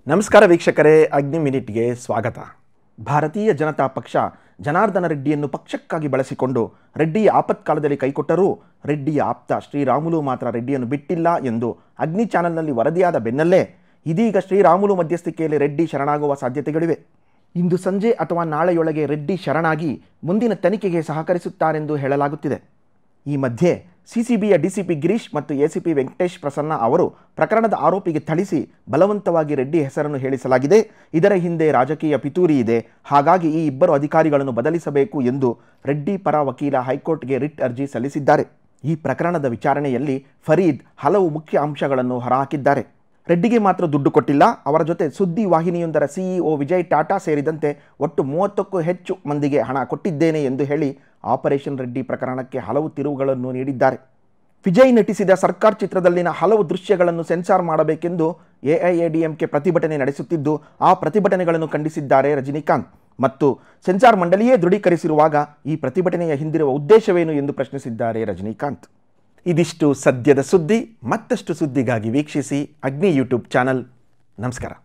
ನಮಸ್ಕಾರ ವೀಕ್ಷಕರೇ ಅಗ್ನಿ ಮಿನಿಟ್ಗೆ ಸ್ವಾಗತ ಭಾರತೀಯ ಜನತಾ ಪಕ್ಷ ಜನಾರ್ದನ ರೆಡ್ಡಿಯನ್ನು ಪಕ್ಷಕ್ಕಾಗಿ ಬಳಸಿಕೊಂಡು ರೆಡ್ಡಿಯ ಆಪತ್ಕಾಲದಲ್ಲಿ ಕೈಕೊಟ್ಟರೂ ರೆಡ್ಡಿಯ ಆಪ್ತ ಶ್ರೀರಾಮುಲು ಮಾತ್ರ ರೆಡ್ಡಿಯನ್ನು ಬಿಟ್ಟಿಲ್ಲ ಎಂದು ಅಗ್ನಿ ಚಾನೆಲ್ನಲ್ಲಿ ವರದಿಯಾದ ಬೆನ್ನಲ್ಲೇ ಇದೀಗ ಶ್ರೀರಾಮುಲು ಮಧ್ಯಸ್ಥಿಕೆಯಲ್ಲಿ ರೆಡ್ಡಿ ಶರಣಾಗುವ ಸಾಧ್ಯತೆಗಳಿವೆ ಇಂದು ಸಂಜೆ ಅಥವಾ ನಾಳೆಯೊಳಗೆ ರೆಡ್ಡಿ ಶರಣಾಗಿ ಮುಂದಿನ ತನಿಖೆಗೆ ಸಹಕರಿಸುತ್ತಾರೆಂದು ಹೇಳಲಾಗುತ್ತಿದೆ ಈ ಮಧ್ಯೆ ಸಿಸಿಬಿಯ ಡಿಸಿಪಿ ಗಿರೀಶ್ ಮತ್ತು ಎಸಿಪಿ ವೆಂಕಟೇಶ್ ಪ್ರಸನ್ನ ಅವರು ಪ್ರಕರಣದ ಆರೋಪಿಗೆ ಥಳಿಸಿ ಬಲವಂತವಾಗಿ ರೆಡ್ಡಿ ಹೆಸರನ್ನು ಹೇಳಿಸಲಾಗಿದೆ ಇದರ ಹಿಂದೆ ರಾಜಕೀಯ ಪಿತೂರಿ ಇದೆ ಹಾಗಾಗಿ ಈ ಇಬ್ಬರು ಅಧಿಕಾರಿಗಳನ್ನು ಬದಲಿಸಬೇಕು ಎಂದು ರೆಡ್ಡಿ ಪರ ವಕೀಲ ಹೈಕೋರ್ಟ್ಗೆ ರಿಟ್ ಅರ್ಜಿ ಸಲ್ಲಿಸಿದ್ದಾರೆ ಈ ಪ್ರಕರಣದ ವಿಚಾರಣೆಯಲ್ಲಿ ಫರೀದ್ ಹಲವು ಮುಖ್ಯ ಅಂಶಗಳನ್ನು ಹೊರಹಾಕಿದ್ದಾರೆ ರೆಡ್ಡಿಗೆ ಮಾತ್ರ ದುಡ್ಡು ಕೊಟ್ಟಿಲ್ಲ ಅವರ ಜೊತೆ ಸುದ್ದಿ ವಾಹಿನಿಯೊಂದರ ಸಿಇಒ ವಿಜಯ್ ಟಾಟಾ ಸೇರಿದಂತೆ ಒಟ್ಟು ಮೂವತ್ತಕ್ಕೂ ಹೆಚ್ಚು ಮಂದಿಗೆ ಹಣ ಕೊಟ್ಟಿದ್ದೇನೆ ಎಂದು ಹೇಳಿ ಆಪರೇಷನ್ ರೆಡ್ಡಿ ಪ್ರಕರಣಕ್ಕೆ ಹಲವು ತಿರುವುಗಳನ್ನು ನೀಡಿದ್ದಾರೆ ವಿಜಯ್ ನಟಿಸಿದ ಸರ್ಕಾರ್ ಚಿತ್ರದಲ್ಲಿನ ಹಲವು ದೃಶ್ಯಗಳನ್ನು ಸೆನ್ಸಾರ್ ಮಾಡಬೇಕೆಂದು ಎಐಎಡಿಎಂಕೆ ಪ್ರತಿಭಟನೆ ನಡೆಸುತ್ತಿದ್ದು ಆ ಪ್ರತಿಭಟನೆಗಳನ್ನು ಖಂಡಿಸಿದ್ದಾರೆ ರಜನಿಕಾಂತ್ ಮತ್ತು ಸೆನ್ಸಾರ್ ಮಂಡಳಿಯೇ ದೃಢೀಕರಿಸಿರುವಾಗ ಈ ಪ್ರತಿಭಟನೆಯ ಹಿಂದಿರುವ ಉದ್ದೇಶವೇನು ಎಂದು ಪ್ರಶ್ನಿಸಿದ್ದಾರೆ ರಜನಿಕಾಂತ್ ಇದಿಷ್ಟು ಸದ್ಯದ ಸುದ್ದಿ ಮತ್ತಷ್ಟು ಸುದ್ದಿಗಾಗಿ ವೀಕ್ಷಿಸಿ ಅಗ್ನಿ ಯೂಟ್ಯೂಬ್ ಚಾನಲ್ ನಮಸ್ಕಾರ